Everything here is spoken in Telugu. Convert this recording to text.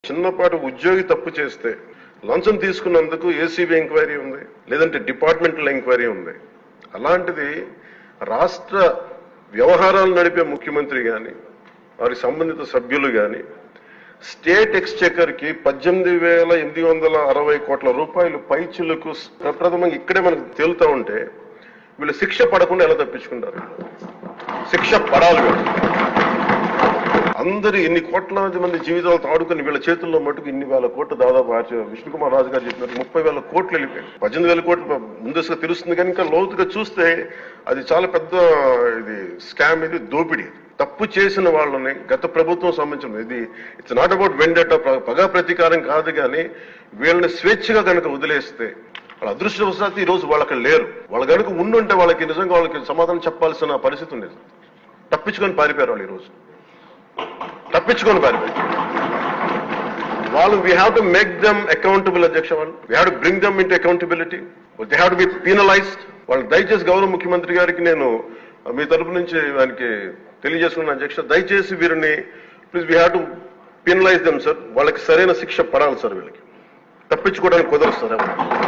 చిన్నపాటి ఉద్యోగి తప్పు చేస్తే లంచం తీసుకున్నందుకు ఏసీబీ ఎంక్వైరీ ఉంది లేదంటే డిపార్ట్మెంటల్ ఎంక్వైరీ ఉంది అలాంటిది రాష్ట్ర వ్యవహారాలు నడిపే ముఖ్యమంత్రి గాని వారి సంబంధిత సభ్యులు గాని స్టేట్ ఎక్స్చెకర్ కి పద్దెనిమిది వేల ఎనిమిది వందల అరవై కోట్ల రూపాయలు పైచులకు ప్రప్రథమంగా ఇక్కడే మనకు తేలుతా ఉంటే వీళ్ళు శిక్ష పడకుండా ఎలా తప్పించుకుంటారు శిక్ష పడాలి వీళ్ళు. అందరు ఇన్ని కోట్లాది మంది జీవితాలతో ఆడుకుని వీళ్ళ చేతుల్లో మటుకు ఇన్ని వేల కోట్లు దాదాపు ఆచ- విష్ణుకుమార్ రాజు గారు చెప్పినట్టు ముప్పై వేల కోట్లు వెళ్ళిపోయాయి పద్దెనిమిది వేల కోట్లు ముందస్తుగా తెలుస్తుంది కానీ ఇంకా లోతుగా చూస్తే అది చాలా పెద్ద ఇది స్కామ్ ఇది దోపిడీ తప్పు చేసిన వాళ్ళని గత ప్రభుత్వం సంబంధించిన ఇది ఇట్స్ నాట్ అబౌట్ వెండట పగా ప్రతీకారం కాదు కానీ వీళ్ళని స్వేచ్ఛగా కనుక వదిలేస్తే వాళ్ళ అదృష్టవశాత్తు ఈ రోజు వాళ్ళు అక్కడ లేరు వాళ్ళు కనుక ఉండుంటే వాళ్ళకి నిజంగా వాళ్ళకి సమాధానం చెప్పాల్సిన పరిస్థితి ఉండేది తప్పించుకొని పారిపోయారు వాళ్ళు ఈ రోజు తప్పించుకొని పారిపోయారు వాళ్ళు we have to make them accountable అధ్యక్ష వాళ్ళు we have to bring them into accountability they have to be penalised వాళ్ళు దయచేసి గౌరవ ముఖ్యమంత్రి గారికి నేను మీ తరపు నుంచి ఆయనకి తెలియజేసుకున్నాను అధ్యక్ష దయచేసి వీరిని please we have to penalise them sir వాళ్ళకి సరైన శిక్ష పడాలి సార్ వీళ్ళకి తప్పించుకోవడానికి కుదరదు సార్ ఎవరు